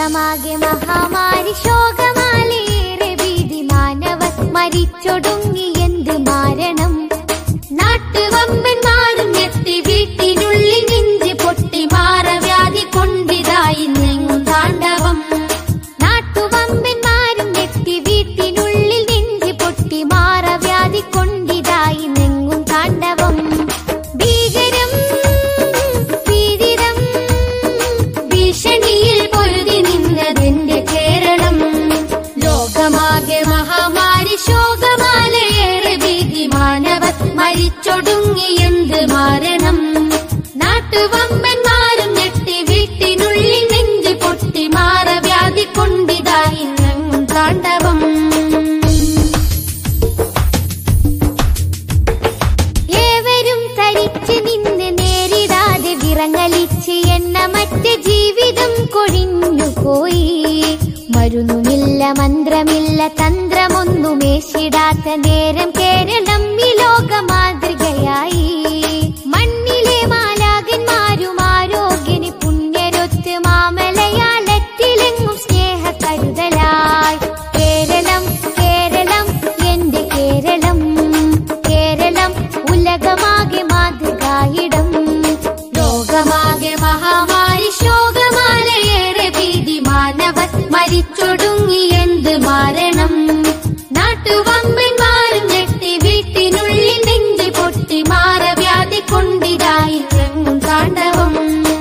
ലോകമാകെ മഹാമാരി ശോകമാലേറെ ഭീതി മാനവ മരിച്ചൊടുങ്ങി എന്ത് മാരണം നാട്ടുവമ്പന്മാരും ഞെട്ടി വീട്ടിനുള്ളിൽ നെഞ്ച് പൊട്ടി മാറവ്യാധി കൊണ്ടിതായി നെങ്ങും താണ്ഡവം നാട്ടുവമ്പന്മാരും ഞെട്ടി വീട്ടിനുള്ളിൽ നെഞ്ച് പൊട്ടി മാറവ്യാധി കൊണ്ടിതായി നെങ്ങും താണ്ഡവം ഭീകരം പീഡിതം ഭീഷണിയിൽ പൊരുതി നിന്നതെന്റെ കേരളം ലോകമാകെ മഹാമാരി ശോകമാലയേറെ ഭീതി മാനവർ മരിച്ചൊടുങ്ങി എന്ത് മാരണം നാട്ടുവമ്പന്മാരും ഞെട്ടി വീട്ടിനുള്ളിൽ നെഞ്ച് പൊട്ടി മാറവ്യാധി കൊണ്ടിതായി ഞങ്ങും താണ്ഡവം ഏവരും തരിച്ചു നിന്ന് നേരിടാതെ വിറങ്ങലിച്ച് എണ്ണമറ്റ ജീവിതം കൊഴിഞ്ഞുപോയി മരുന്നുമില്ല മന്ത്രമില്ല തന്ത്രമൊന്നുമേശിടാത്ത നേരം കേരളം ഈ ലോക മാതൃകയായി മണ്ണിലെ മാലാകന്മാരും ആരോഗ്യന് പുണ്യരൊത്ത് മാമലയാളത്തിലെങ്ങും സ്നേഹ കരുതലായി കേരളം കേരളം എന്റെ കേരളം കേരളം ഉലകമാകെ മാതൃകായിടം ലോകമാകെ മഹാമാരി ശോകമാലയേറെ ഭീതി മാനവർ മരിച്ചൊടുങ്ങി എന്ത് മാരണം നാട്ടുവമ്പന്മാരും ഞെട്ടി വീട്ടിനുള്ളിൽ നെഞ്ചി പൊട്ടി മാറവ്യാധി കൊണ്ടിതായി ഞങ്ങും താണ്ഡവം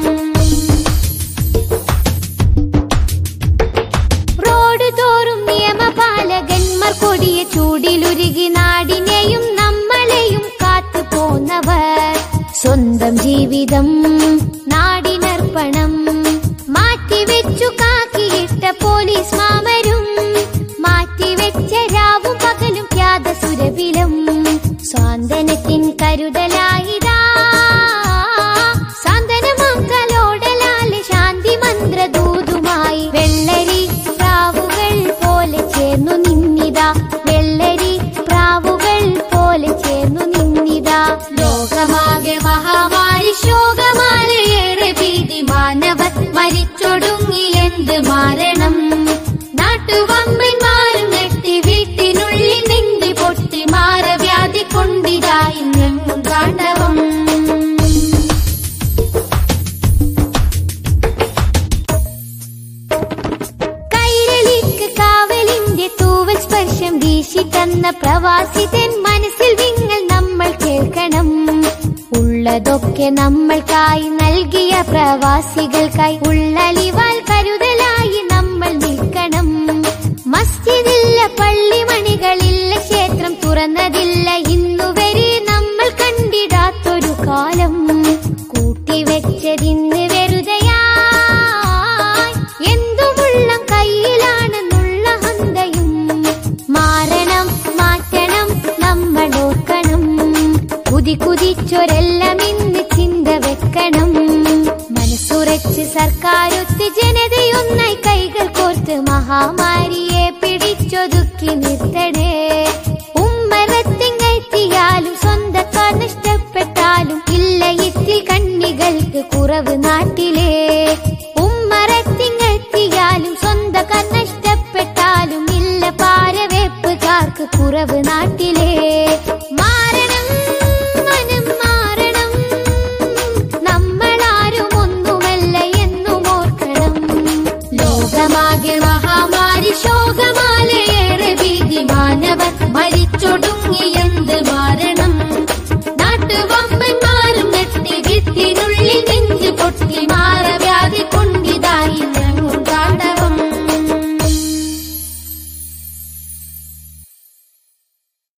റോഡ് തോറും നിയമപാലകന്മാർ കൊടിയ ചൂടിലുരുകി നാടിനെയും നമ്മളെയും കാത്തു പോന്നവർ സ്വന്തം ജീവിതം നാടിനർപ്പണം മാറ്റിവെച്ചു കാക്കിയിട്ട പോലീസ് മാമരും മാറ്റിവെച്ച രാവും പകലും യാതസുരവിലും സ്വാന്തനത്തിൻ കരുതലായിതാ സാന്ത്വനമാം കലോടലാലെ ശാന്തി മന്ത്രദൂതുമായി വെള്ളരി പ്രാവുകൾ പോലെ ചേർന്നു നിന്നിതാ വെള്ളരി പ്രാവുകൾ പോലെ ചേർന്നു നിന്നിതാ ലോകമാകെ മഹാമാരി ശോകമാലയേറെ ഭീതി മാനവർ മരിച്ചൊടുങ്ങി എന്ത് മാരണം നാട്ടുവമ്പന്മാരും ഞെട്ടി വീട്ടിനുള്ളിൽ നെഞ്ചി പൊട്ടി മാറവ്യാധി കൊണ്ടിതായി ഞങ്ങും താണ്ഡവം കൈരളിക്ക് കാവലിന്റെ തൂവൽ സ്പർശം വീശി തന്ന പ്രവാസിതൻ മനസ്സിൽ വിങ്ങൽ നമ്മൾ കേൾക്കണം ഉള്ളതൊക്കെ നമ്മൾക്കായി നൽകിയ പ്രവാസികൾക്കായി ഉള്ളലിവാൽ കരുതലായി നമ്മൾ നിൽക്കണം മസ്ജിദില്ല പള്ളിമണികളില്ല ക്ഷേത്രം തുറന്നതില്ല ഇന്നുവരെ നമ്മൾ കണ്ടിടാത്തൊരു കാലം കൂട്ടിവെച്ചതിന്ന് വെറുതെയായി എന്തുമുള്ള കയ്യിലാണെന്നുള്ള ഹന്തയും മാറണം മാറ്റണം നമ്മൾ ഓർക്കണം കുതി കുതിച്ചൊരെല്ലാം ഇന്ന് ചിന്ത വെക്കണം മനസ്സുറച്ച് സർക്കാരൊത്ത് ജനതയൊന്നായി കൈകൾ കോർത്ത് മഹാമാരിയെ പിടിച്ചൊതുക്കി നിർത്തണേ ഉമ്മറത്തിങ്ങെത്തിയാലും സ്വന്തക്കാർ നഷ്ടപ്പെട്ടാലും ഇല്ല ഇത്തിൽ കണ്ണികൾക്ക് കുറവ് നാട്ടിലെ ഉമ്മറത്തിങ്ങെത്തിയാലും സ്വന്തക്കാർ നഷ്ടപ്പെട്ടാലും ഇല്ല പാരവേപ്പുകാർക്ക് കുറവ് നാട്ടിലെ മാറണം മനം മാറണം നമ്മളാരും ഒന്നുമല്ല എന്നും ഓർക്കണം ലോകമാകെ മഹാമാരി ശോകമാലയേറെ ഭീതി മാനവർ മരിച്ചൊടുങ്ങിയെന്ന്